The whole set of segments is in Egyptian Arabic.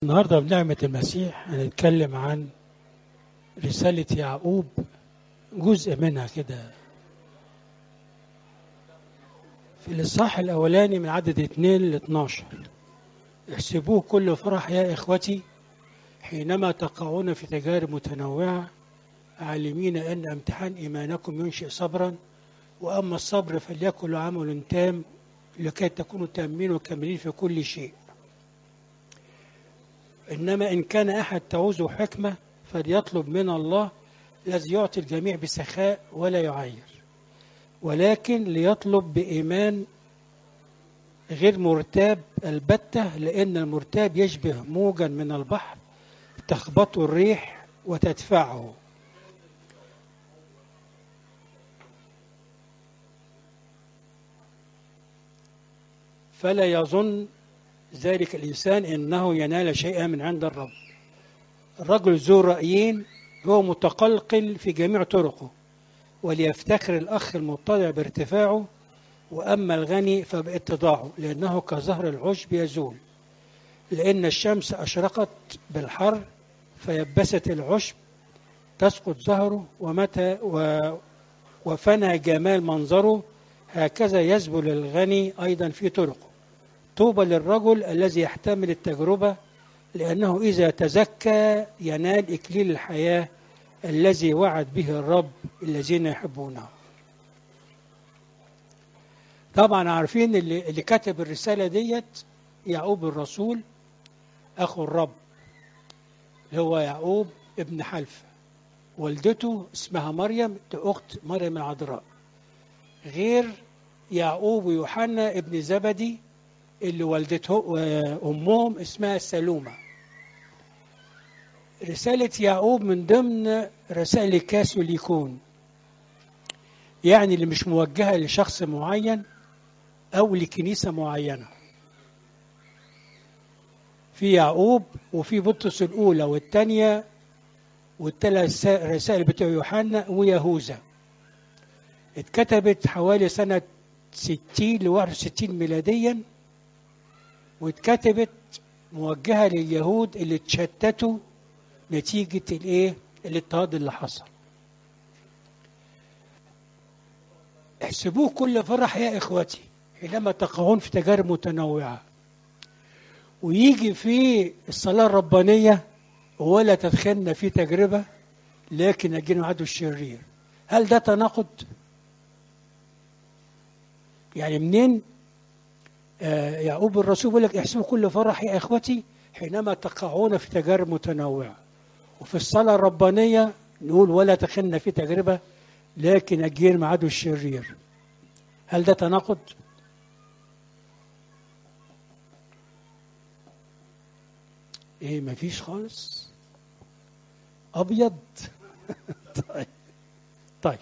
النهارده بنعمة المسيح هنتكلم عن رسالة يعقوب جزء منها كده في الإصحاح الأولاني من عدد اتنين ل 12 احسبوه كل فرح يا إخوتي حينما تقعون في تجارب متنوعة عالمين أن امتحان إيمانكم ينشئ صبرا وأما الصبر فليكن له عمل تام لكي تكونوا تامين وكاملين في كل شيء إنما إن كان أحد تعوزه حكمة فليطلب من الله الذي يعطي الجميع بسخاء ولا يعير ولكن ليطلب بإيمان غير مرتاب البتة لأن المرتاب يشبه موجا من البحر تخبطه الريح وتدفعه فلا يظن ذلك الإنسان إنه ينال شيئا من عند الرب الرجل ذو رأيين هو متقلقل في جميع طرقه وليفتخر الأخ المتضع بارتفاعه وأما الغني فباتضاعه لأنه كظهر العشب يزول لأن الشمس أشرقت بالحر فيبست العشب تسقط زهره ومتى و وفنى جمال منظره هكذا يزبل الغني أيضا في طرقه طوبى للرجل الذي يحتمل التجربة لأنه إذا تزكى ينال إكليل الحياة الذي وعد به الرب الذين يحبونه طبعا عارفين اللي, اللي كتب الرسالة ديت يعقوب الرسول أخو الرب اللي هو يعقوب ابن حلفة والدته اسمها مريم أخت مريم العذراء غير يعقوب ويوحنا ابن زبدي اللي والدته أمهم اسمها سلومة رسالة يعقوب من ضمن رسائل الكاثوليكون يعني اللي مش موجهة لشخص معين أو لكنيسة معينة في يعقوب وفي بطرس الأولى والثانية والثلاث رسائل بتوع يوحنا ويهوذا اتكتبت حوالي سنة 60 ل 61 ميلاديا واتكتبت موجهة لليهود اللي اتشتتوا نتيجة الايه الاضطهاد اللي حصل احسبوه كل فرح يا اخوتي حينما تقعون في تجارب متنوعة ويجي في الصلاة الربانية ولا تدخلنا في تجربة لكن أجينا عدو الشرير هل ده تناقض؟ يعني منين آه يعقوب الرسول بيقول لك احسبوا كل فرح يا اخوتي حينما تقعون في تجارب متنوعه وفي الصلاه الربانيه نقول ولا تخلنا في تجربه لكن اجير مع عدو الشرير هل ده تناقض؟ ايه مفيش خالص ابيض طيب طيب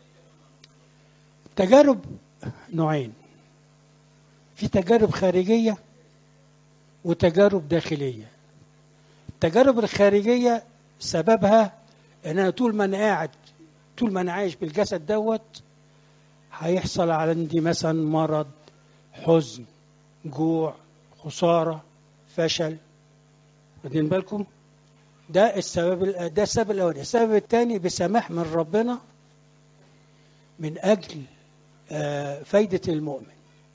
التجارب نوعين في تجارب خارجية وتجارب داخلية التجارب الخارجية سببها ان انا طول ما انا قاعد طول ما انا عايش بالجسد دوت هيحصل عندي مثلا مرض حزن جوع خسارة فشل واخدين بالكم ده السبب ده السبب الاولاني السبب الثاني بسماح من ربنا من اجل فايدة المؤمن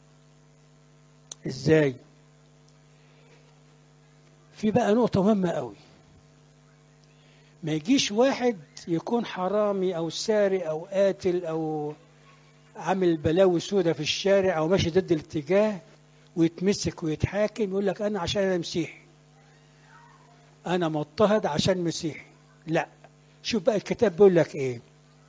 ازاي في بقى نقطة مهمة قوي ما يجيش واحد يكون حرامي او سارق او قاتل او عامل بلاوي سودة في الشارع او ماشي ضد الاتجاه ويتمسك ويتحاكم يقول لك انا عشان انا مسيحي انا مضطهد عشان مسيحي لا شوف بقى الكتاب بيقول لك ايه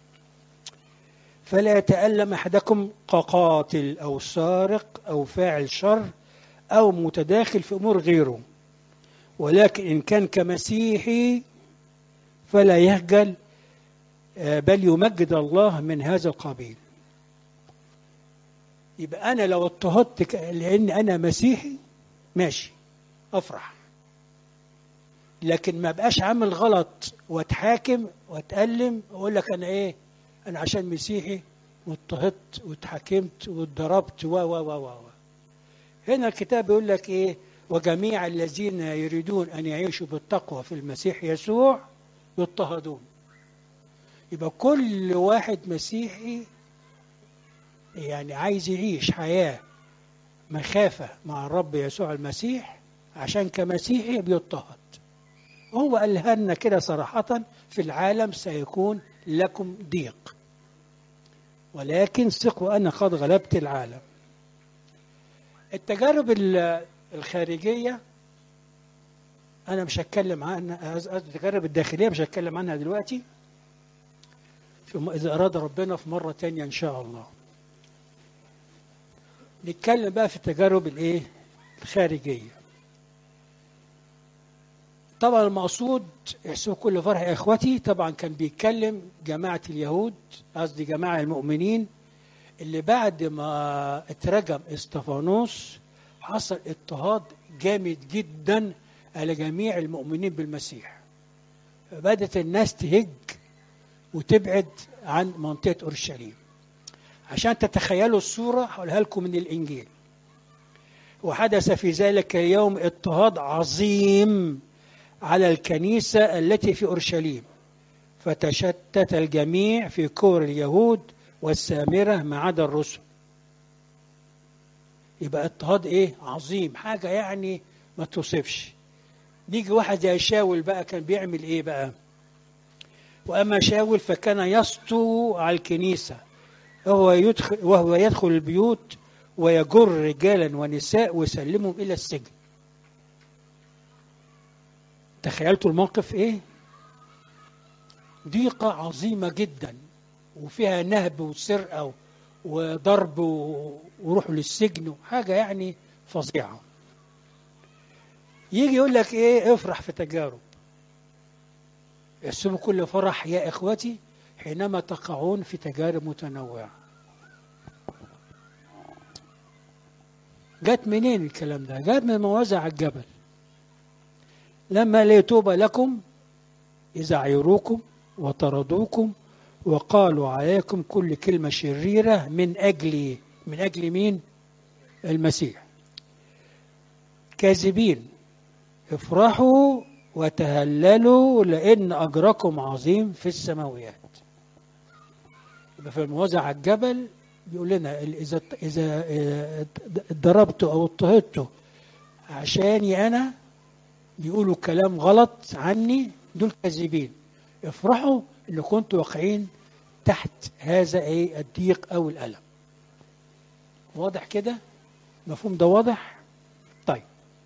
فلا يتألم أحدكم كقاتل أو سارق أو فاعل شر أو متداخل في أمور غيره ولكن إن كان كمسيحي فلا يخجل بل يمجد الله من هذا القبيل يبقى أنا لو اضطهدت لأن أنا مسيحي ماشي أفرح لكن ما بقاش عامل غلط واتحاكم واتألم وأقول لك أنا إيه أنا عشان مسيحي واضطهدت واتحاكمت واتضربت و و و و هنا الكتاب بيقول لك ايه وجميع الذين يريدون أن يعيشوا بالتقوى في المسيح يسوع يضطهدون يبقى كل واحد مسيحي يعني عايز يعيش حياة مخافة مع الرب يسوع المسيح عشان كمسيحي بيضطهد هو قالها لنا كده صراحة في العالم سيكون لكم ضيق ولكن ثقوا أنا قد غلبت العالم التجارب الخارجية أنا مش هتكلم عنها التجارب الداخلية مش هتكلم عنها دلوقتي إذا أراد ربنا في مرة تانية إن شاء الله نتكلم بقى في التجارب الإيه الخارجية طبعا المقصود يحسبوا كل فرح يا إخوتي طبعا كان بيتكلم جماعة اليهود قصدي جماعة المؤمنين اللي بعد ما اترجم استفانوس حصل اضطهاد جامد جدا على جميع المؤمنين بالمسيح بدأت الناس تهج وتبعد عن منطقة أورشليم عشان تتخيلوا الصورة هقولها لكم من الإنجيل وحدث في ذلك اليوم اضطهاد عظيم على الكنيسة التي في أورشليم فتشتت الجميع في كور اليهود والسامرة ما عدا الرسل يبقى اضطهاد ايه عظيم حاجة يعني ما توصفش نيجي واحد زي شاول بقى كان بيعمل ايه بقى واما شاول فكان يسطو على الكنيسة وهو يدخل وهو يدخل البيوت ويجر رجالا ونساء ويسلمهم الى السجن تخيلتوا الموقف ايه ضيقة عظيمة جدا وفيها نهب وسرقة وضرب وروحوا للسجن حاجة يعني فظيعة يجي يقول لك ايه افرح في تجارب يحسبوا كل فرح يا اخوتي حينما تقعون في تجارب متنوعة جت منين الكلام ده جت من موازع الجبل لما لا يتوب لكم إذا عيروكم وطردوكم وقالوا عليكم كل كلمة شريرة من أجل من أجل مين؟ المسيح كاذبين افرحوا وتهللوا لأن أجركم عظيم في السماويات يبقى في الموازع على الجبل بيقول لنا إذا إذا ضربت أو اضطهدت عشاني أنا بيقولوا كلام غلط عني دول كاذبين افرحوا ان كنتوا واقعين تحت هذا ايه الضيق او الالم واضح كده مفهوم ده واضح طيب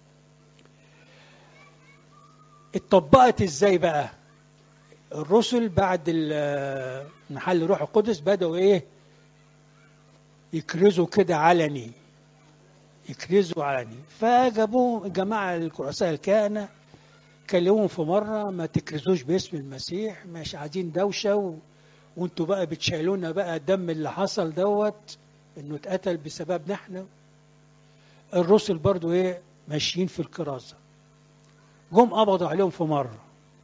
اتطبقت ازاي بقى الرسل بعد محل روح القدس بدأوا ايه يكرزوا كده علني يكرزوا علني فجابوهم جماعة الرؤساء الكهنة كلموهم في مرة ما تكرزوش باسم المسيح مش عايزين دوشة و... وانتوا بقى بتشيلونا بقى الدم اللي حصل دوت انه اتقتل بسببنا احنا الرسل برضو ايه ماشيين في الكرازة جم قبضوا عليهم في مرة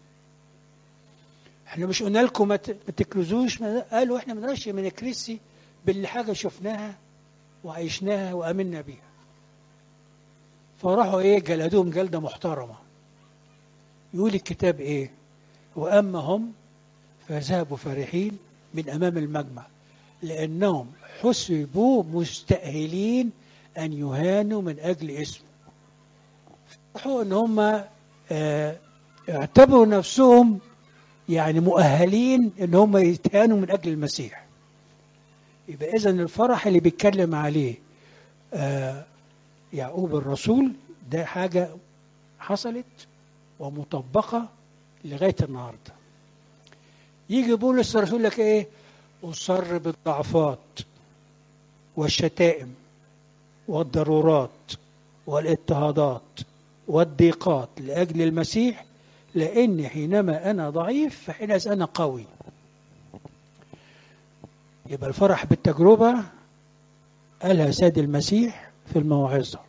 احنا مش قلنا لكم ما تكرزوش ما قالوا احنا ما نقدرش من نكرسي باللي حاجة شفناها وعيشناها وآمنا بيها فراحوا ايه جلدوهم جلدة محترمة يقول الكتاب ايه واما هم فذهبوا فرحين من امام المجمع لانهم حسبوا مستاهلين ان يهانوا من اجل اسمه فرحوا ان هم اه اعتبروا نفسهم يعني مؤهلين ان هم يتهانوا من اجل المسيح يبقى اذا الفرح اللي بيتكلم عليه اه يعقوب الرسول ده حاجه حصلت ومطبقة لغاية النهاردة يجي بولس الرسول لك ايه أصر بالضعفات والشتائم والضرورات والاضطهادات والضيقات لأجل المسيح لأن حينما أنا ضعيف فحينئذ أنا قوي يبقى الفرح بالتجربة قالها سيد المسيح في الموعظة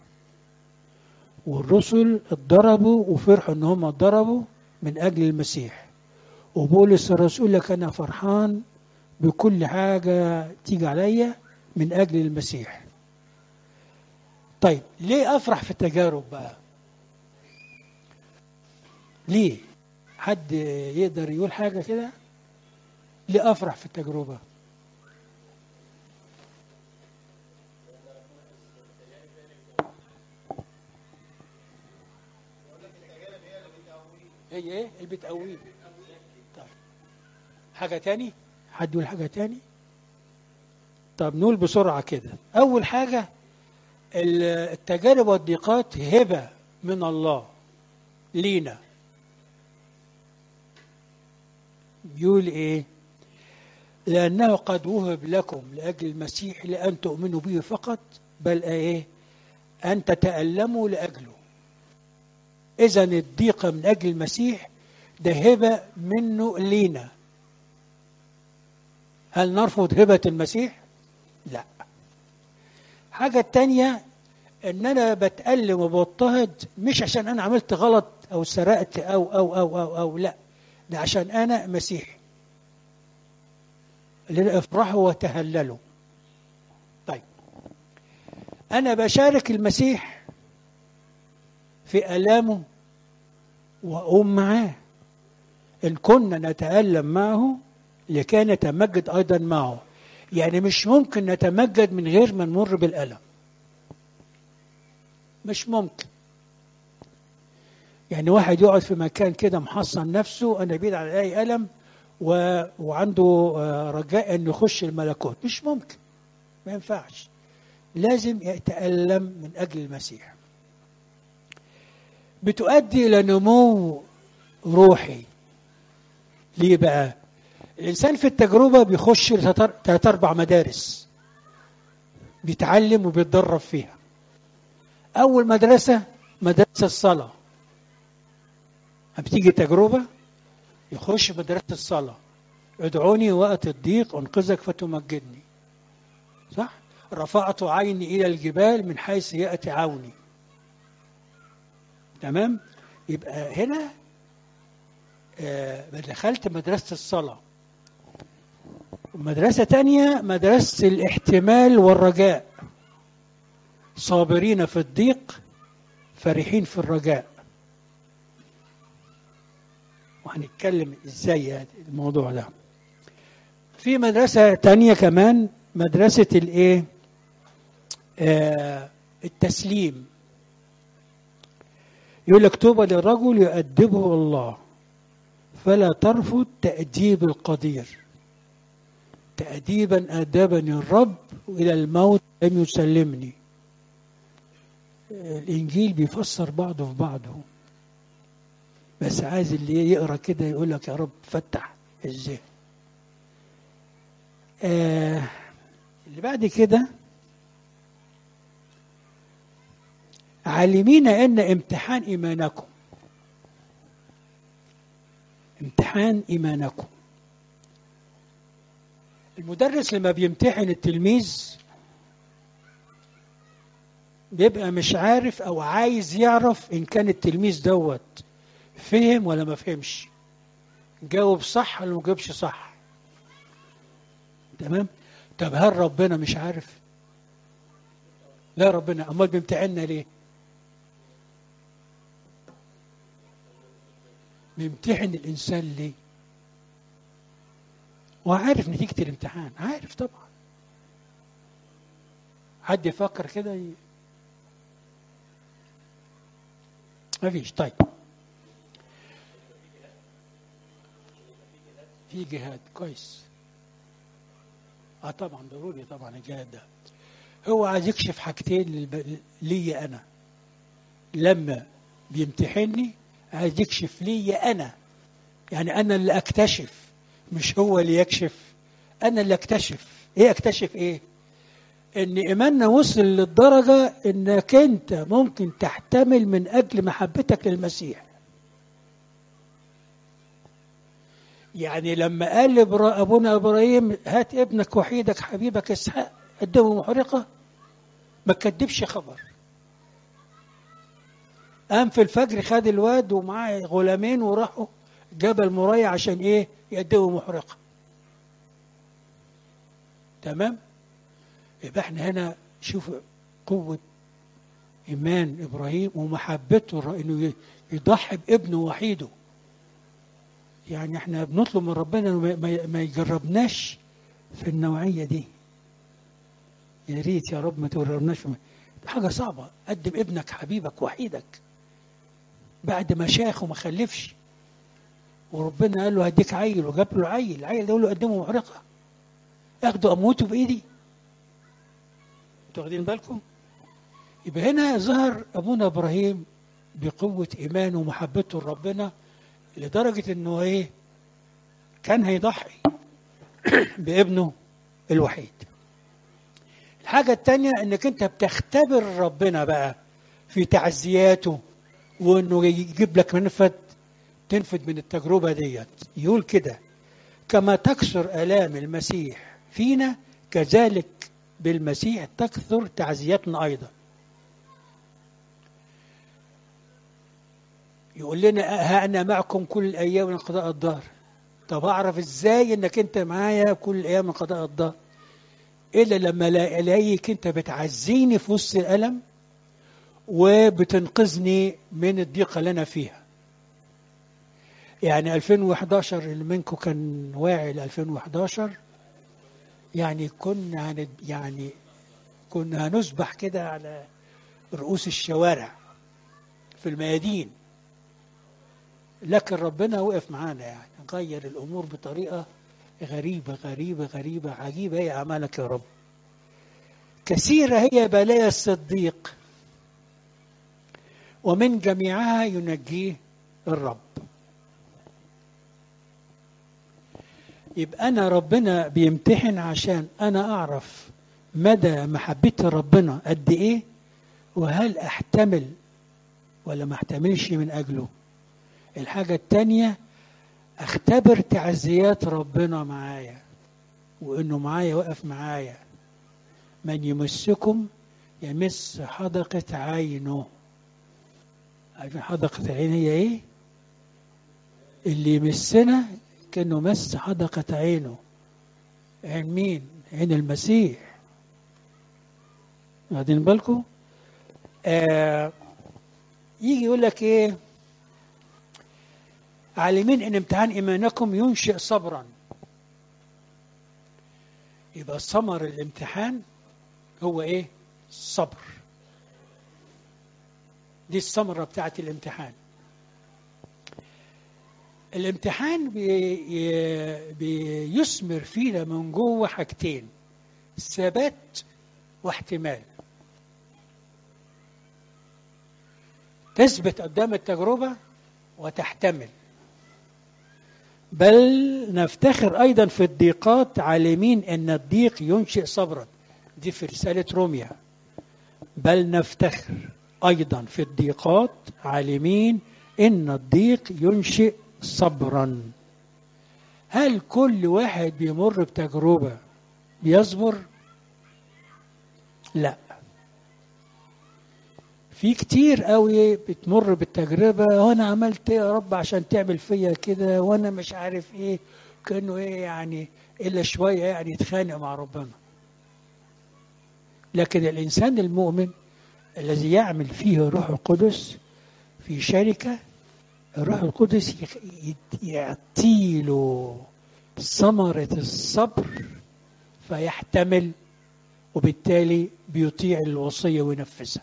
والرسل اتضربوا وفرحوا ان هم اتضربوا من اجل المسيح وبولس الرسول لك انا فرحان بكل حاجة تيجي عليا من اجل المسيح طيب ليه افرح في التجارب بقى ليه حد يقدر يقول حاجة كده ليه أفرح في التجربة هي ايه اللي بتقويه طيب حاجة تاني حد يقول حاجة تاني طب نقول بسرعة كده أول حاجة التجارب والضيقات هبة من الله لينا بيقول ايه لأنه قد وهب لكم لأجل المسيح لأن تؤمنوا به فقط بل ايه أن تتألموا لأجله إذا الضيقة من أجل المسيح ده هبة منه لينا هل نرفض هبة المسيح؟ لا حاجة تانية ان انا بتألم وبضطهد مش عشان انا عملت غلط او سرقت او او او او, أو لا ده عشان انا مسيحي افرحوا وتهللوا طيب انا بشارك المسيح في الامه واقوم معاه ان كنا نتالم معه لكي نتمجد ايضا معه يعني مش ممكن نتمجد من غير ما نمر بالالم مش ممكن يعني واحد يقعد في مكان كده محصن نفسه انا بعيد عن اي الم و... وعنده رجاء انه يخش الملكوت مش ممكن ما ينفعش لازم يتألم من اجل المسيح بتؤدي الى نمو روحي ليه بقى الانسان في التجربه بيخش ثلاث اربع مدارس بيتعلم وبيتدرب فيها اول مدرسه مدرسه الصلاه بتيجي تجربه يخش مدرسه الصلاه ادعوني وقت الضيق انقذك فتمجدني صح رفعت عيني الى الجبال من حيث ياتي عوني تمام يبقى هنا آه دخلت مدرسه الصلاه مدرسة تانية مدرسة الاحتمال والرجاء صابرين في الضيق فرحين في الرجاء وهنتكلم ازاي الموضوع ده في مدرسة تانية كمان مدرسة الايه آه التسليم يقول لك طوبى للرجل يؤدبه الله فلا ترفض تأديب القدير تأديبا أدبني الرب وإلى الموت لم يسلمني الإنجيل بيفسر بعضه في بعضه بس عايز اللي يقرأ كده يقول لك يا رب فتح الذهن آه اللي بعد كده عالمين أن امتحان إيمانكم امتحان إيمانكم المدرس لما بيمتحن التلميذ بيبقى مش عارف او عايز يعرف ان كان التلميذ دوت فهم ولا ما فهمش جاوب صح ولا ما جاوبش صح تمام طب هل ربنا مش عارف لا ربنا امال بيمتحننا ليه بيمتحن الانسان ليه وعارف نتيجة الامتحان عارف طبعا حد يفكر كده ي... مفيش طيب في جهاد كويس اه طبعا ضروري طبعا الجهاد ده هو عايز يكشف حاجتين للب... لي انا لما بيمتحني عايز يكشف لي انا يعني انا اللي اكتشف مش هو اللي يكشف انا اللي اكتشف ايه اكتشف ايه ان ايماننا وصل للدرجه انك انت ممكن تحتمل من اجل محبتك للمسيح يعني لما قال ابونا ابراهيم هات ابنك وحيدك حبيبك اسحاق قدمه محرقه ما كدبش خبر قام في الفجر خد الواد ومعاه غلامين وراحوا جبل مريا عشان ايه يقدموا محرقه تمام يبقى احنا هنا شوف قوه ايمان ابراهيم ومحبته انه يضحي بابنه وحيده يعني احنا بنطلب من ربنا إنه ما- ما ما يجربناش في النوعية دي يا ريت يا رب ما تجربناش في دي حاجة صعبة قدم ابنك حبيبك وحيدك بعد ما شاخ وما خلفش وربنا قال له هديك عيل وجاب له عيل العيل ده يقول له قدمه محرقة اخده اموته بايدي انتوا واخدين بالكم يبقى هنا ظهر ابونا ابراهيم بقوة ايمانه ومحبته لربنا لدرجة انه ايه كان هيضحي بابنه الوحيد الحاجة التانية انك انت بتختبر ربنا بقى في تعزياته وانه يجيب لك منفذ تنفذ من التجربة ديت يقول كده كما تكثر آلام المسيح فينا كذلك بالمسيح تكثر تعزيتنا أيضا يقول لنا ها أنا معكم كل الأيام من قضاء الدهر طب أعرف إزاي إنك أنت معايا كل الأيام من قضاء الدهر إلا لما ألاقيك أنت بتعزيني في وسط الألم وبتنقذني من الضيقة اللي أنا فيها يعني 2011 اللي منكم كان واعي ل 2011 يعني كنا هن يعني كنا هنسبح كده على رؤوس الشوارع في الميادين لكن ربنا وقف معانا يعني غير الامور بطريقه غريبه غريبه غريبه عجيبه هي اعمالك يا رب كثيره هي بلايا الصديق ومن جميعها ينجيه الرب يبقى أنا ربنا بيمتحن عشان أنا أعرف مدى محبتي ربنا قد إيه وهل أحتمل ولا ما أحتملش من أجله الحاجة التانية أختبر تعزيات ربنا معايا وإنه معايا وقف معايا من يمسكم يمس حدقة عينه عارفين حدقة العين هي إيه؟ اللي يمسنا كأنه مس حدقة عينه عين مين؟ عين المسيح واخدين بالكم؟ آه يجي يقول لك ايه؟ عالمين ان امتحان ايمانكم ينشئ صبرا يبقى ثمر الامتحان هو ايه؟ الصبر دي الثمرة بتاعت الامتحان الامتحان بي بيثمر فينا من جوه حاجتين ثبات واحتمال تثبت قدام التجربة وتحتمل بل نفتخر أيضا في الضيقات عالمين أن الضيق ينشئ صبرا دي في رسالة روميا بل نفتخر أيضا في الضيقات عالمين أن الضيق ينشئ صبرا هل كل واحد بيمر بتجربة بيصبر لا في كتير قوي بتمر بالتجربة وانا عملت ايه يا رب عشان تعمل فيا كده وانا مش عارف ايه كانه ايه يعني الا شوية يعني يتخانق مع ربنا لكن الانسان المؤمن الذي يعمل فيه الروح القدس في شركة الروح القدس يعطيله ثمرة الصبر فيحتمل وبالتالي بيطيع الوصية وينفذها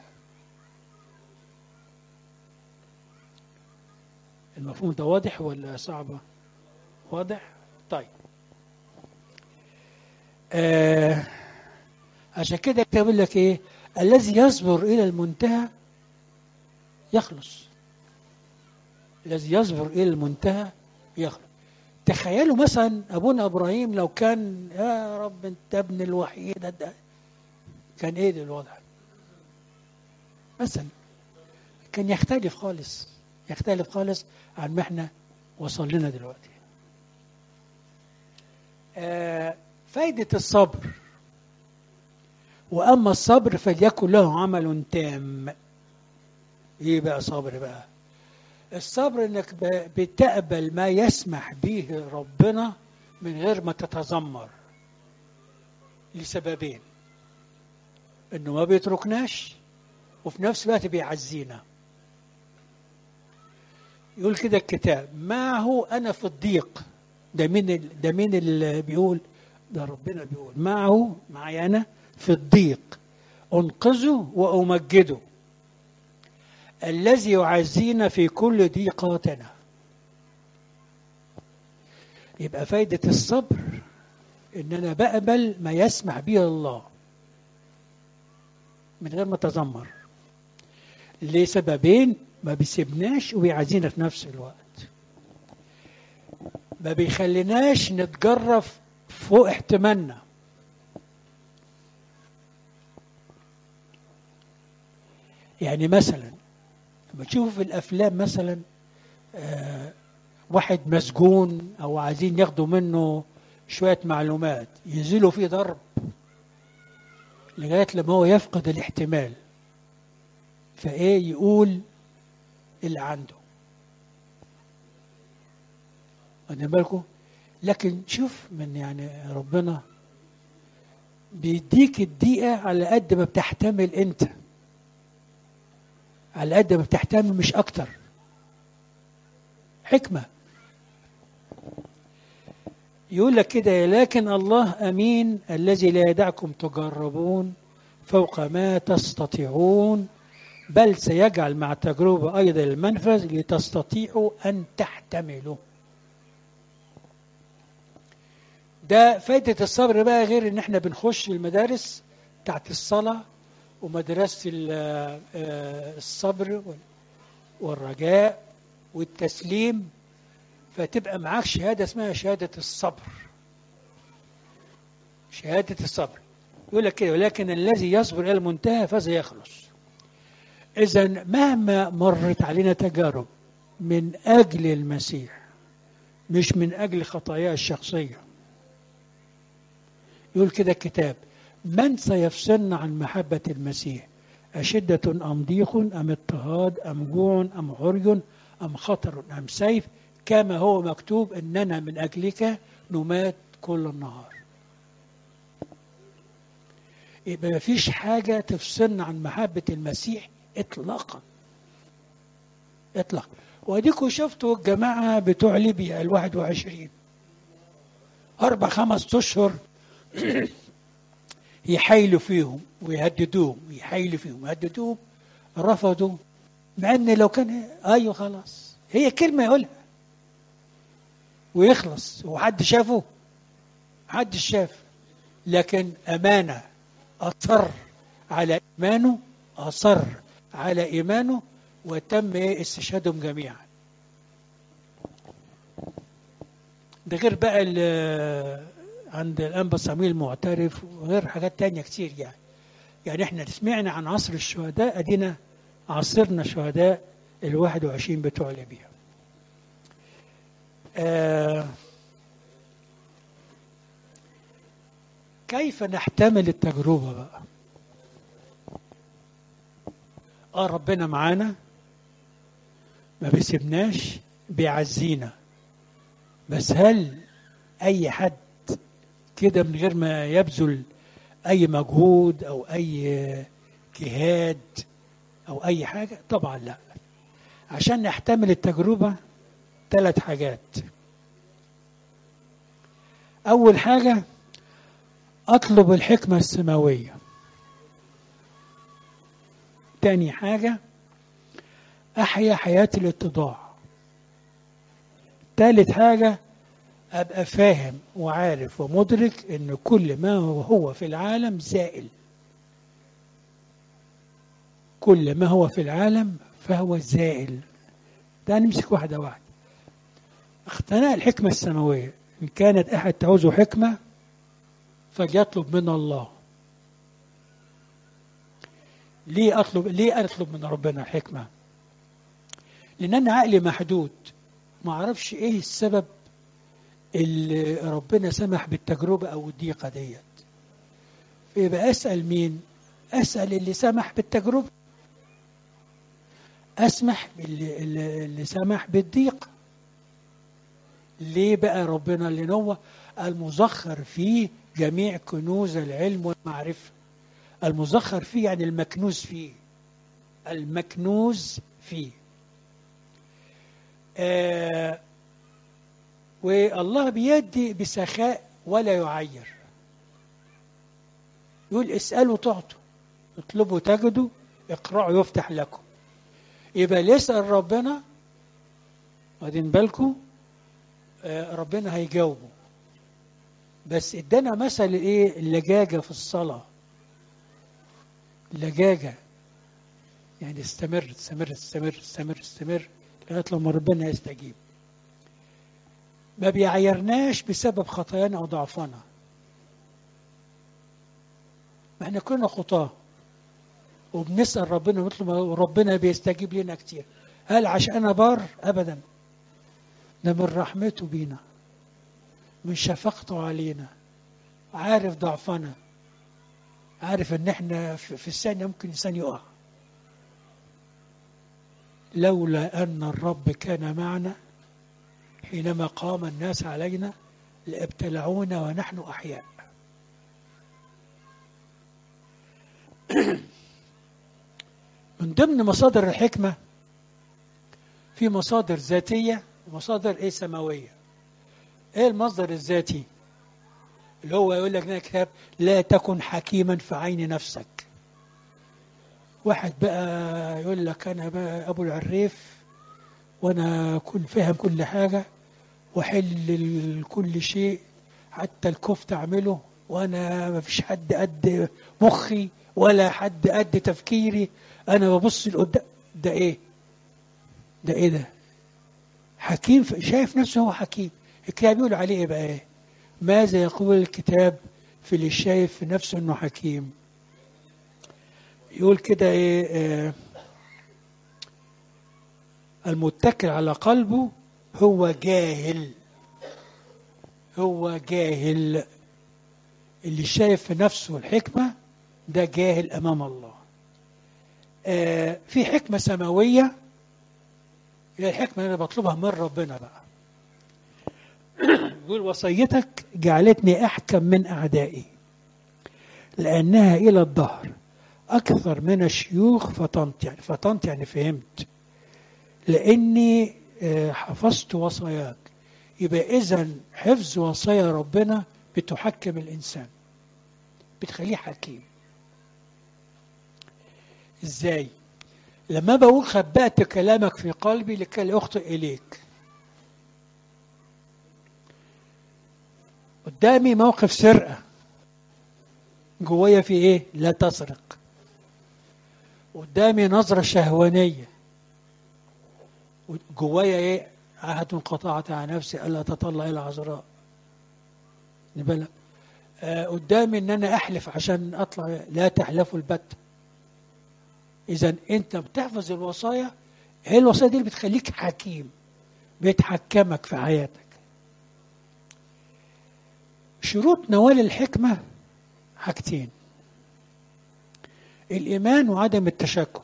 المفهوم ده واضح ولا صعبة واضح طيب آه عشان كده كتب لك ايه الذي يصبر الى المنتهى يخلص الذي يصبر الى المنتهى يخلص تخيلوا مثلا ابونا ابراهيم لو كان يا رب انت ابن الوحيد ده كان ايه ده الوضع مثلا كان يختلف خالص يختلف خالص عن ما احنا وصل لنا دلوقتي آه فايدة الصبر وأما الصبر فليكن له عمل تام إيه بقى صبر بقى الصبر إنك بتقبل ما يسمح به ربنا من غير ما تتذمر لسببين إنه ما بيتركناش وفي نفس الوقت بيعزينا يقول كده الكتاب معه أنا في الضيق ده مين ال- ده مين اللي بيقول ده ربنا بيقول معه معي أنا في الضيق أنقذه وأمجده الذي يعزينا في كل ضيقاتنا يبقى فايدة الصبر إن أنا بقبل ما يسمح به الله من غير ما أتذمر لسببين ما بيسيبناش وبيعزينا في نفس الوقت ما بيخليناش نتجرف فوق احتمالنا يعني مثلا لما تشوفوا في الافلام مثلا آه واحد مسجون او عايزين ياخدوا منه شويه معلومات ينزلوا فيه ضرب لغايه لما هو يفقد الاحتمال فايه يقول اللي عنده واخدين بالكم لكن شوف من يعني ربنا بيديك الدقيقة على قد ما بتحتمل انت على قد ما بتحتمل مش اكتر حكمة يقول لك كده لكن الله امين الذي لا يدعكم تجربون فوق ما تستطيعون بل سيجعل مع التجربة أيضا المنفذ لتستطيعوا أن تحتملوا ده فايدة الصبر بقى غير ان احنا بنخش المدارس بتاعت الصلاة ومدرسة ال- آه، الصبر وال- والرجاء والتسليم فتبقى معاك شهادة اسمها شهادة الصبر شهادة الصبر يقول لك كده ولكن الذي يصبر إلى المنتهى فذا يخلص إذا مهما مرت علينا تجارب من أجل المسيح مش من أجل خطاياه الشخصية يقول كده الكتاب من سيفصلنا عن محبة المسيح أشدة أم ضيق أم اضطهاد أم جوع أم عري أم خطر أم سيف كما هو مكتوب إننا من أجلك نمات كل النهار يبقى مفيش حاجة تفصلنا عن محبة المسيح إطلاقا إطلاقا وأديكوا شفتوا الجماعة بتوع ليبيا الواحد وعشرين أربع خمس أشهر يحايلوا فيهم ويهددوهم يحايلوا فيهم يهددوهم رفضوا مع ان لو كان ايوه خلاص هي كلمه يقولها ويخلص وحد شافه حد شاف لكن امانه اصر على ايمانه اصر على ايمانه وتم إيه؟ استشهادهم جميعا ده غير بقى ال- عند الأنبا صمويل المعترف وغير حاجات تانية كتير يعني يعني احنا سمعنا عن عصر الشهداء ادينا عصرنا شهداء الواحد وعشرين بتوع ليبيا آه كيف نحتمل التجربة بقى اه ربنا معانا ما بيسيبناش بيعزينا بس هل اي حد كده من غير ما يبذل اي مجهود او اي جهاد او اي حاجه طبعا لا عشان نحتمل التجربه ثلاث حاجات اول حاجه اطلب الحكمه السماويه تاني حاجه احيا حياه الاتضاع ثالث حاجه ابقى فاهم وعارف ومدرك ان كل ما هو هو في العالم زائل كل ما هو في العالم فهو زائل ده نمسك واحدة واحدة اقتناء الحكمة السماوية إن كانت أحد تعوز حكمة فليطلب من الله ليه أطلب ليه أطلب من ربنا الحكمة لأن أنا عقلي محدود ما أعرفش إيه السبب اللي ربنا سمح بالتجربة أو الضيقة ديت يبقى أسأل مين أسأل اللي سمح بالتجربة أسمح باللي اللي اللي سمح بالضيق ليه بقى ربنا اللي هو المزخر فيه جميع كنوز العلم والمعرفة المزخر فيه يعني المكنوز فيه المكنوز فيه آه والله بيدي بسخاء ولا يعير يقول اسألوا تعطوا اطلبوا تجدوا اقرأوا يفتح لكم يبقى اللي يسأل ربنا واخدين بالكم آه ربنا هيجاوبه بس ادانا مثل ايه اللجاجة في الصلاة اللجاجة يعني استمر استمر استمر استمر استمر لغاية لما ربنا يستجيب ما بيعيرناش بسبب خطايانا أو ضعفنا ما احنا كلنا خطاه وبنسأل ربنا ونطلب وربنا بيستجيب لنا كتير هل عشان أنا بار أبدا ده من رحمته بينا من شفقته علينا عارف ضعفنا عارف ان احنا في الثانية ممكن الانسان يقع لولا ان الرب كان معنا حينما قام الناس علينا لابتلعونا ونحن احياء من ضمن مصادر الحكمة في مصادر ذاتية ومصادر ايه سماوية ايه المصدر الذاتي اللي هو يقول لك هنا كتاب لا تكن حكيما في عين نفسك واحد بقى يقول لك انا بقى ابو العريف وانا كل فاهم كل حاجة واحل كل شيء حتى الكفت اعمله وانا ما فيش حد قد مخي ولا حد قد تفكيري انا ببص لقدام ده ايه ده ايه ده حكيم شايف نفسه هو حكيم الكتاب يقول عليه ايه بقى ايه ماذا يقول الكتاب في اللي شايف في نفسه انه حكيم يقول كده ايه آه المتكل على قلبه هو جاهل هو جاهل اللي شايف في نفسه الحكمة ده جاهل أمام الله آه في حكمة سماوية هي الحكمة اللي أنا بطلبها من ربنا بقى يقول وصيتك جعلتني أحكم من أعدائي لأنها إلى الظهر أكثر من الشيوخ فطنت يعني فطنت يعني فهمت لأني آه حفظت وصاياك يبقى إذا حفظ وصايا ربنا بتحكم الإنسان بتخليه حكيم إزاي لما بقول خبأت كلامك في قلبي لكي لا أخطئ إليك قدامي موقف سرقة جوايا في إيه لا تسرق قدامي نظرة شهوانية جوايا إيه عهد قطعت على نفسي ألا تطلع إلى عذراء بالك آه قدامي ان انا احلف عشان اطلع لا تحلفوا البت اذا انت بتحفظ الوصايا هي الوصايا دي اللي بتخليك حكيم بتحكمك في حياتك شروط نوال الحكمة حاجتين الإيمان وعدم التشكك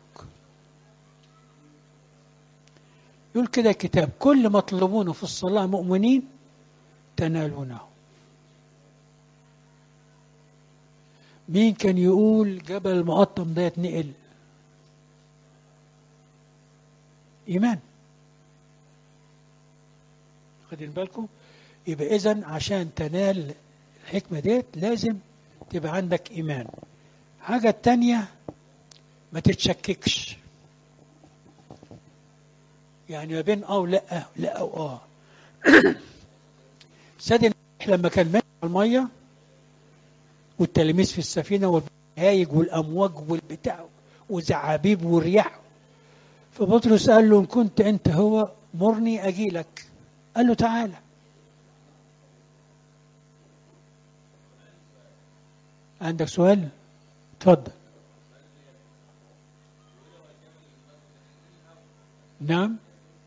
يقول كده الكتاب كل ما تطلبونه في الصلاة مؤمنين تنالونه مين كان يقول جبل المقطم ده يتنقل إيمان خدين بالكم يبقى إذا عشان تنال الحكمة ديت لازم تبقى عندك إيمان حاجة التانية ما تتشككش يعني ما بين اه ولا لا او اه سيدنا لما كان ماشي على الميه والتلاميذ في السفينه والهايج والامواج والبتاع وزعابيب والرياح فبطرس قال له ان كنت انت هو مرني اجي لك قال له تعالى عندك سؤال اتفضل نعم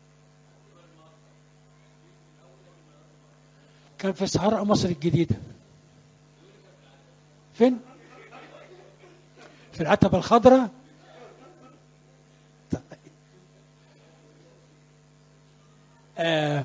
كان في صحراء مصر الجديدة فين في العتبة الخضراء آه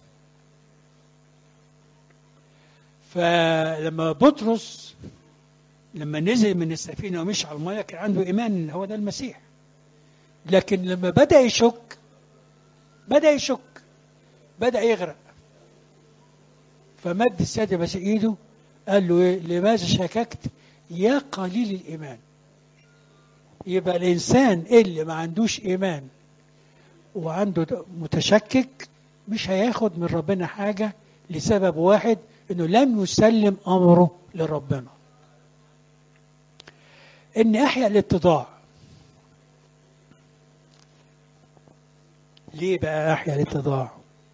فلما بطرس لما نزل من السفينة ومشي على المياه كان عنده إيمان إن هو ده المسيح لكن لما بدأ يشك بدأ يشك بدأ يغرق فمد السيد بس ايده قال له ايه لماذا شككت يا قليل الايمان يبقى الانسان اللي ما عندوش ايمان وعنده متشكك مش هياخد من ربنا حاجه لسبب واحد انه لم يسلم امره لربنا ان احيا الاتضاع ليه بقى احيا الاتضاع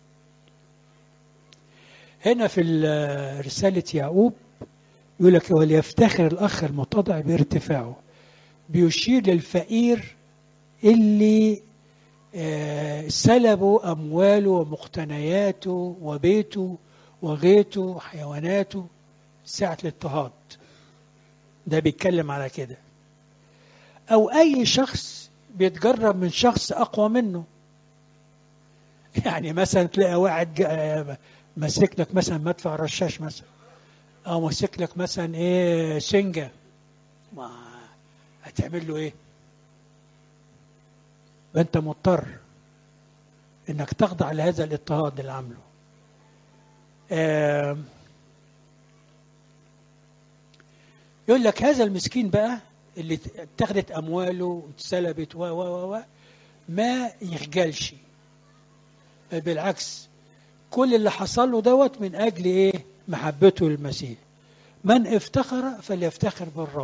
هنا في ال- رسالة يعقوب يقول لك وليفتخر الأخ المتضع بارتفاعه بيشير للفقير اللي آه، سلبوا أمواله ومقتنياته وبيته وغيته وحيواناته ساعة الاضطهاد ده بيتكلم على كده أو أي شخص بيتجرب من شخص أقوى منه يعني مثلا تلاقي واحد جا- ماسك لك مثلا مدفع رشاش مثلا او ماسك لك مثلا ايه سنجه ما هتعمل له ايه فانت مضطر انك تخضع لهذا الاضطهاد اللي عامله آم، يقول لك هذا المسكين بقى اللي اتخذت امواله واتسلبت و و و و ما يخجلش بل بالعكس كل اللي حصل له دوت من اجل ايه محبته للمسيح من افتخر فليفتخر بالرب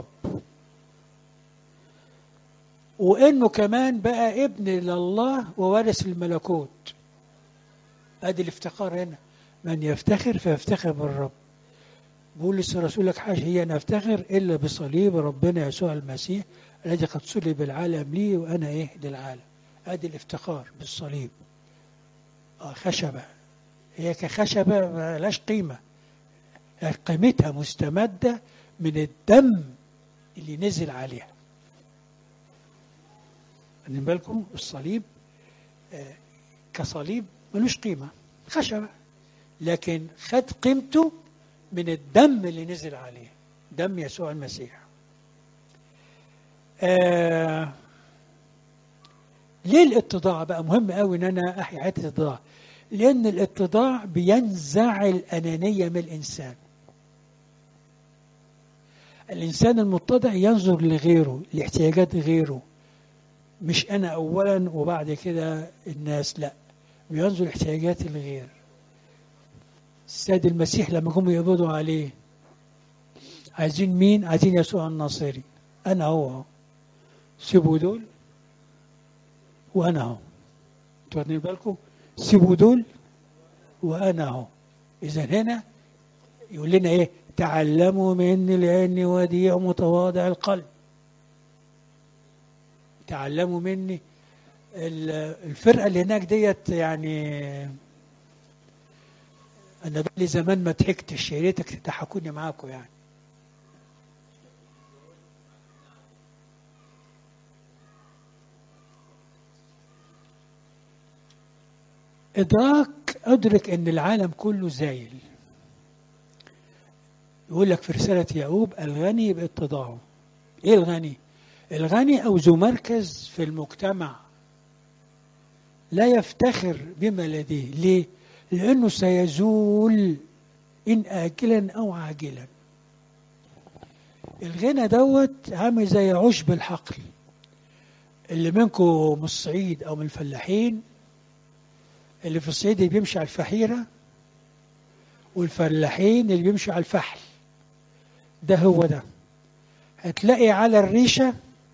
وانه كمان بقى ابن لله وورث الملكوت ادي الافتخار هنا من يفتخر فيفتخر بالرب بولس الرسول لك حاجه هي انا افتخر الا بصليب ربنا يسوع المسيح الذي قد صلب العالم لي وانا ايه للعالم ادي الافتخار بالصليب آه خشبه هي كخشبة ما لهاش قيمة قيمتها مستمدة من الدم اللي نزل عليها خدين بالكم الصليب آه، كصليب ملوش قيمة خشبة لكن خد قيمته من الدم اللي نزل عليه دم يسوع المسيح آه ليه الاتضاع بقى مهم قوي ان انا احيا حياه الاتضاع لأن الاتضاع بينزع الأنانية من الإنسان الإنسان المتضع ينظر لغيره لاحتياجات غيره مش أنا أولا وبعد كده الناس لا بينظر لاحتياجات الغير السيد المسيح لما جم يقبضوا عليه عايزين مين؟ عايزين يسوع الناصري أنا هو أهو سيبوا دول وأنا أهو انتوا واخدين بالكم؟ سيبوا دول وانا اهو اذا هنا يقول لنا ايه تعلموا مني لاني وديع متواضع القلب تعلموا مني ال- الفرقه اللي هناك ديت يعني انا بقالي زمان ما ضحكتش يا ريتك تضحكوني معاكم يعني إدراك أدرك أن العالم كله زايل يقول لك في رسالة يعقوب الغني باتضاعه إيه الغني؟ الغني أو ذو مركز في المجتمع لا يفتخر بما لديه ليه؟ لأنه سيزول إن آجلا أو عاجلا الغنى دوت عامل زي عشب الحقل اللي منكم من الصعيد أو من الفلاحين اللي في الصعيد اللي بيمشي على الفحيرة والفلاحين اللي بيمشوا على الفحل ده هو ده هتلاقي على الريشة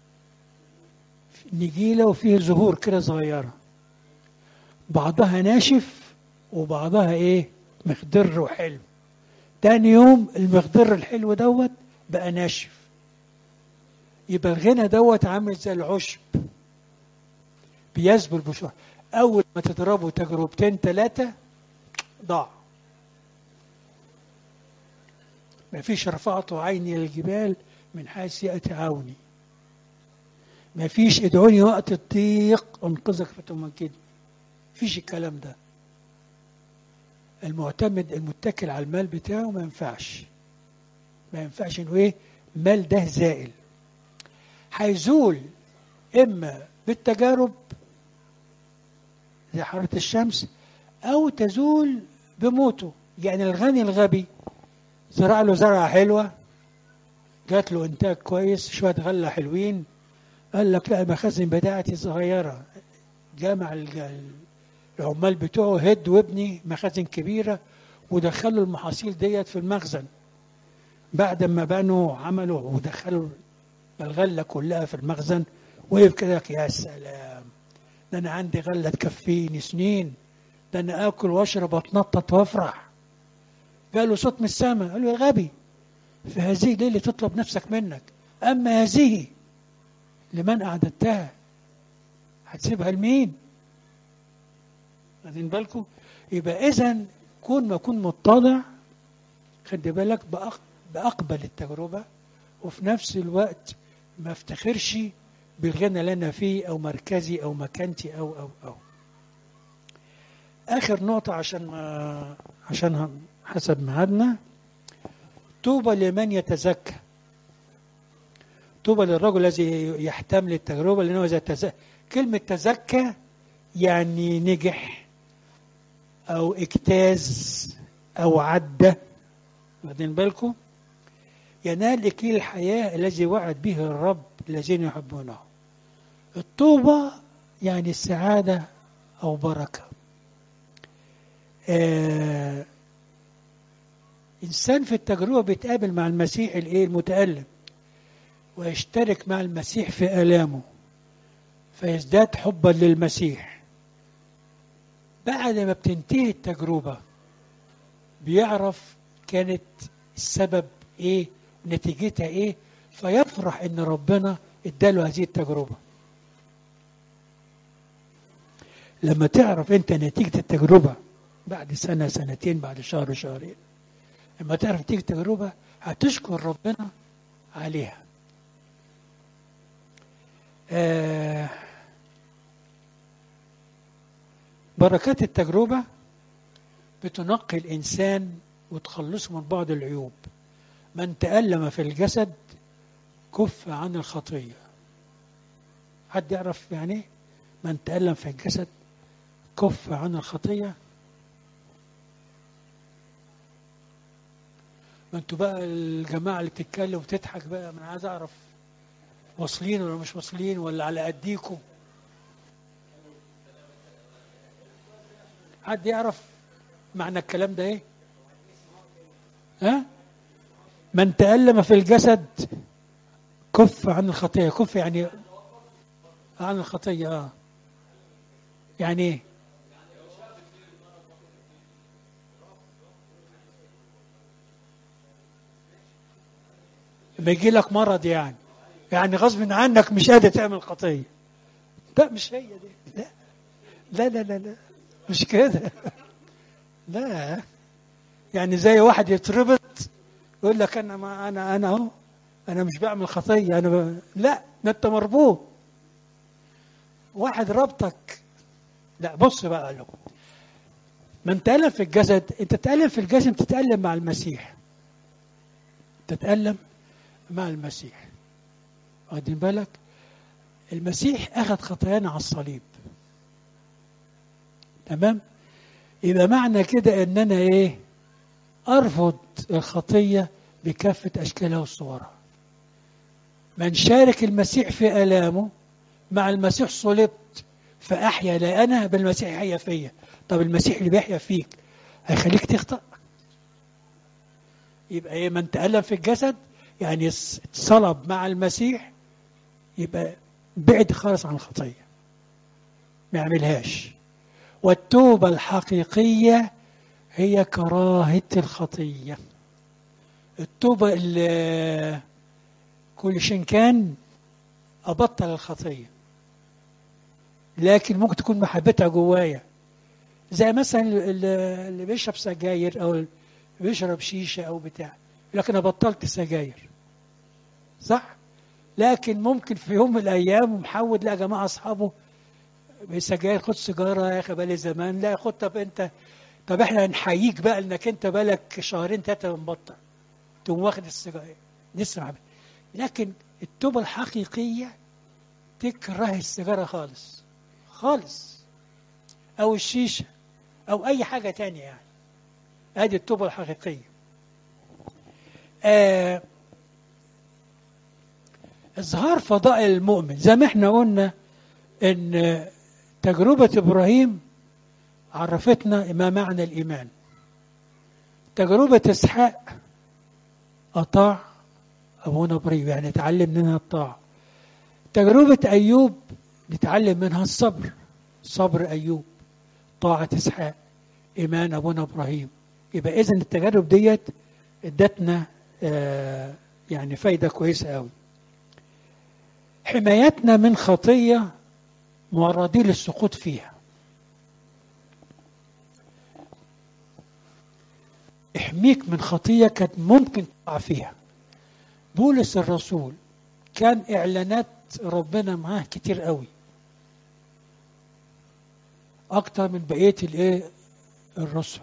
نجيلة وفيه زهور كده صغيرة بعضها ناشف وبعضها ايه مخضر وحلو تاني يوم المخضر الحلو دوت بقى ناشف يبقى الغنى دوت عامل زي العشب بيذبل بشوح أول ما تضربه تجربتين ثلاثة ضاع ما فيش رفعت عيني للجبال من حيث يأتي عوني ما فيش ادعوني وقت الضيق انقذك فتمجدني فيش الكلام ده المعتمد المتكل على المال بتاعه ما ينفعش ما ينفعش انه ايه مال ده زائل هيزول اما بالتجارب زي حرارة الشمس أو تزول بموته يعني الغني الغبي زرع له زرعة حلوة جات له إنتاج كويس شوية غلة حلوين قال لك لا المخازن بتاعتي صغيرة جامع الج- العمال بتوعه هد وابني مخازن كبيرة ودخلوا المحاصيل ديت في المخزن بعد ما بنوا عملوا ودخلوا الغلة كلها في المخزن وقف كده لك يا سلام ده أنا عندي غلة تكفيني سنين ده أنا آكل وأشرب وأتنطط وأفرح قالوا صوت من السماء قال له يا غبي في هذه الليلة تطلب نفسك منك أما هذه لمن أعددتها هتسيبها لمين واخدين بالكم يبقى إذا كون ما أكون متضع خد بالك بأق- بأقبل التجربة وفي نفس الوقت ما افتخرش بالغنى اللي أنا فيه أو مركزي أو مكانتي أو أو أو آخر نقطة عشان ما عشان هم- حسب ميعادنا طوبى لمن يتزكى طوبى للرجل الذي يحتمل التجربة لأنه إذا تزكى كلمة تزكى يعني نجح أو اجتاز أو عدى واخدين بالكم ينال إكليل الحياة الذي وعد به الرب الذين يحبونه الطوبة يعني السعادة أو بركة آه إنسان في التجربة بيتقابل مع المسيح الإيه المتألم ويشترك مع المسيح في آلامه فيزداد حبا للمسيح بعد ما بتنتهي التجربة بيعرف كانت السبب ايه نتيجتها ايه فيفرح ان ربنا اداله هذه التجربة لما تعرف انت نتيجة التجربة بعد سنة سنتين بعد شهر شهرين لما تعرف نتيجة التجربة هتشكر ربنا عليها آه بركات التجربة بتنقي الإنسان وتخلصه من بعض العيوب من تألم في الجسد كف عن الخطية حد يعرف يعني إيه؟ من تألم في الجسد كف عن الخطية ما انتوا بقى الجماعة اللي بتتكلم وتضحك بقى انا عايز اعرف واصلين ولا مش واصلين ولا على قديكم حد يعرف معنى الكلام ده ايه ها من تألم في الجسد كف عن الخطية كف يعني عن الخطية اه يعني ايه بيجي لك مرض يعني يعني غصب عنك مش قادر تعمل خطية لا مش هي دي لا لا لا لا, لا. مش كده لا يعني زي واحد يتربط يقول لك انا ما انا انا اهو انا مش بعمل خطيه انا ب... لا ده انت مربوط واحد ربطك لا بص بقى له من تألم في الجسد انت تتألم في الجسد تتألم مع المسيح تتألم مع المسيح واخدين بالك المسيح اخذ خطايانا على الصليب تمام يبقى معنى كده ان انا ايه ارفض الخطيه بكافه اشكالها وصورها من شارك المسيح في الامه مع المسيح صلبت فاحيا لا انا بل المسيح يحيا فيا طب المسيح اللي بيحيا فيك هيخليك تخطأ يبقى ايه من تألم في الجسد يعني اتصلب مع المسيح يبقى بعد خالص عن الخطيه ما يعملهاش والتوبة الحقيقية هي كراهة الخطية التوبة اللي كل شيء كان أبطل الخطية لكن ممكن تكون محبتها جوايا زي مثلا اللي بيشرب سجاير أو بيشرب شيشة أو بتاع لكن أنا بطلت سجاير صح؟ لكن ممكن في يوم من الأيام محود لا جماعة أصحابه سجاير خد سيجاره يا اخي بقالي زمان لا خد طب انت طب احنا هنحييك بقى انك انت بقالك شهرين ثلاثه مبطل تقوم واخد السيجاره نسمع لكن التوبه الحقيقيه تكره السيجاره خالص خالص او الشيشه أو أي حاجة تانية يعني هذه التوبة الحقيقية آه إظهار فضائل المؤمن زي ما احنا قلنا إن تجربة إبراهيم عرفتنا ما معنى الإيمان تجربة إسحاق أطاع أبونا إبراهيم يعني اتعلم منها الطاعة تجربة أيوب نتعلم منها الصبر صبر أيوب طاعة إسحاق إيمان أبونا إبراهيم يبقى إذن التجارب ديت ادتنا آه يعني فايدة كويسة قوي حمايتنا من خطية معرضين للسقوط فيها احميك من خطية كانت ممكن تقع فيها بولس الرسول كان إعلانات ربنا معاه كتير قوي أكتر من بقية الإيه الرسل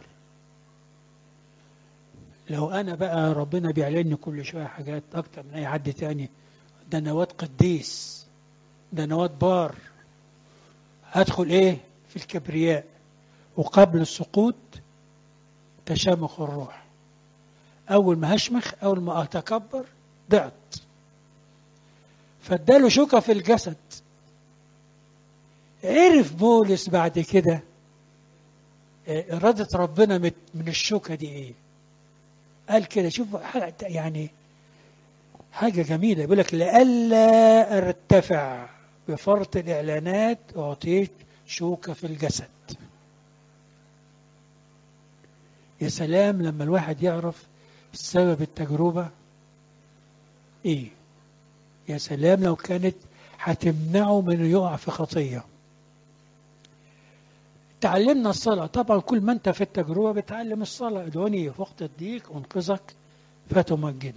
لو أنا بقى ربنا بيعلني كل شوية حاجات أكتر من أي حد تاني ده نواة قديس ده نواة بار هدخل إيه في الكبرياء وقبل السقوط تشامخ الروح أول ما هشمخ أول ما أتكبر ضعت فاداله شوكة في الجسد عرف بولس بعد كده إرادة ربنا من الشوكة دي إيه قال كده شوف يعني حاجة جميلة يقول لك لئلا ارتفع بفرط الإعلانات أعطيت شوكة في الجسد يا سلام لما الواحد يعرف سبب التجربة إيه يا سلام لو كانت هتمنعه من يقع في خطية تعلمنا الصلاة طبعا كل ما انت في التجربة بتعلم الصلاة ادعوني في وقت الضيق انقذك فتمجدني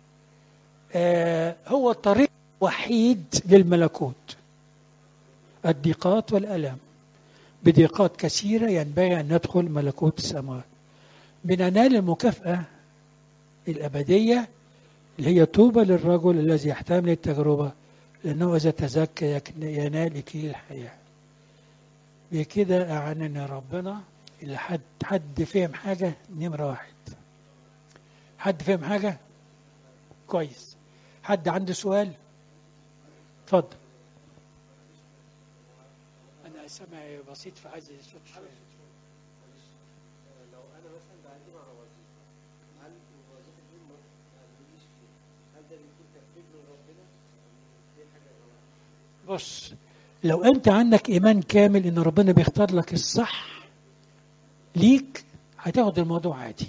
آه هو الطريق الوحيد للملكوت الضيقات والألم بضيقات كثيرة ينبغي أن ندخل ملكوت السماوات بننال المكافأة الأبدية اللي هي طوبى للرجل الذي يحتمل التجربة لأنه إذا تزكى ينال إكليل الحياة بكده أعانني ربنا اللي حد حد فهم حاجة نمرة واحد حد فهم حاجة كويس حد عنده سؤال اتفضل أنا سامع بسيط في عايز الصوت شوية لو انا مثلا بقدم على وظيفه هل الوظيفه دي ما قالوليش فيها هل ده بيكون ترتيب من ربنا؟ دي حاجه غلط بص لو انت عندك ايمان كامل ان ربنا بيختار لك الصح ليك هتاخد الموضوع عادي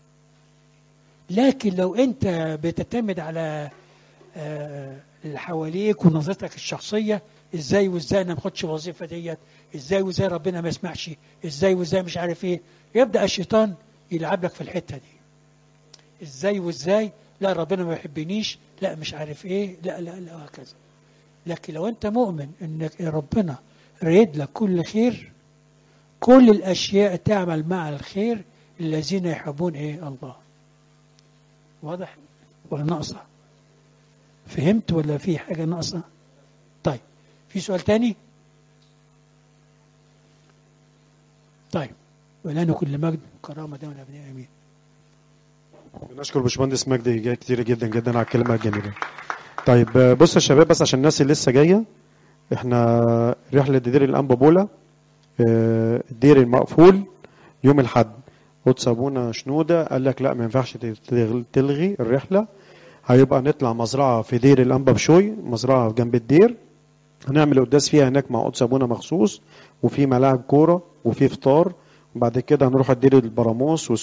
لكن لو انت بتعتمد على آه، اللي حواليك ونظرتك الشخصيه ازاي وازاي انا ما اخدش الوظيفه ديت ازاي وازاي ربنا ما يسمعش ازاي وازاي مش عارف ايه يبدا الشيطان يلعب لك في الحته دي ازاي وازاي لا ربنا ما يحبنيش لا مش عارف ايه لا لا لا وهكذا لكن لو انت مؤمن انك ربنا رايد لك كل خير كل الاشياء تعمل مع الخير الذين يحبون ايه الله واضح ولا ناقصه فهمت ولا في حاجه ناقصه طيب في سؤال تاني طيب ولنا كل مجد وكرامه دائما ابناء امين بنشكر باشمهندس مجدي جاي كتير جدا جدا على الكلمه الجميله طيب آه، بصوا يا شباب بس عشان الناس اللي لسه جايه احنا رحله دير الانبا بولا آه، الدير المقفول يوم الاحد قدس ابونا شنوده قال لك لا ما ينفعش تلغي- تلغي الرحله هيبقى نطلع مزرعه في دير الانبا بشوي مزرعه جنب الدير هنعمل قداس فيها هناك مع قدس ابونا مخصوص وفي ملاعب كوره وفي فطار وبعد كده هنروح الدير البراموس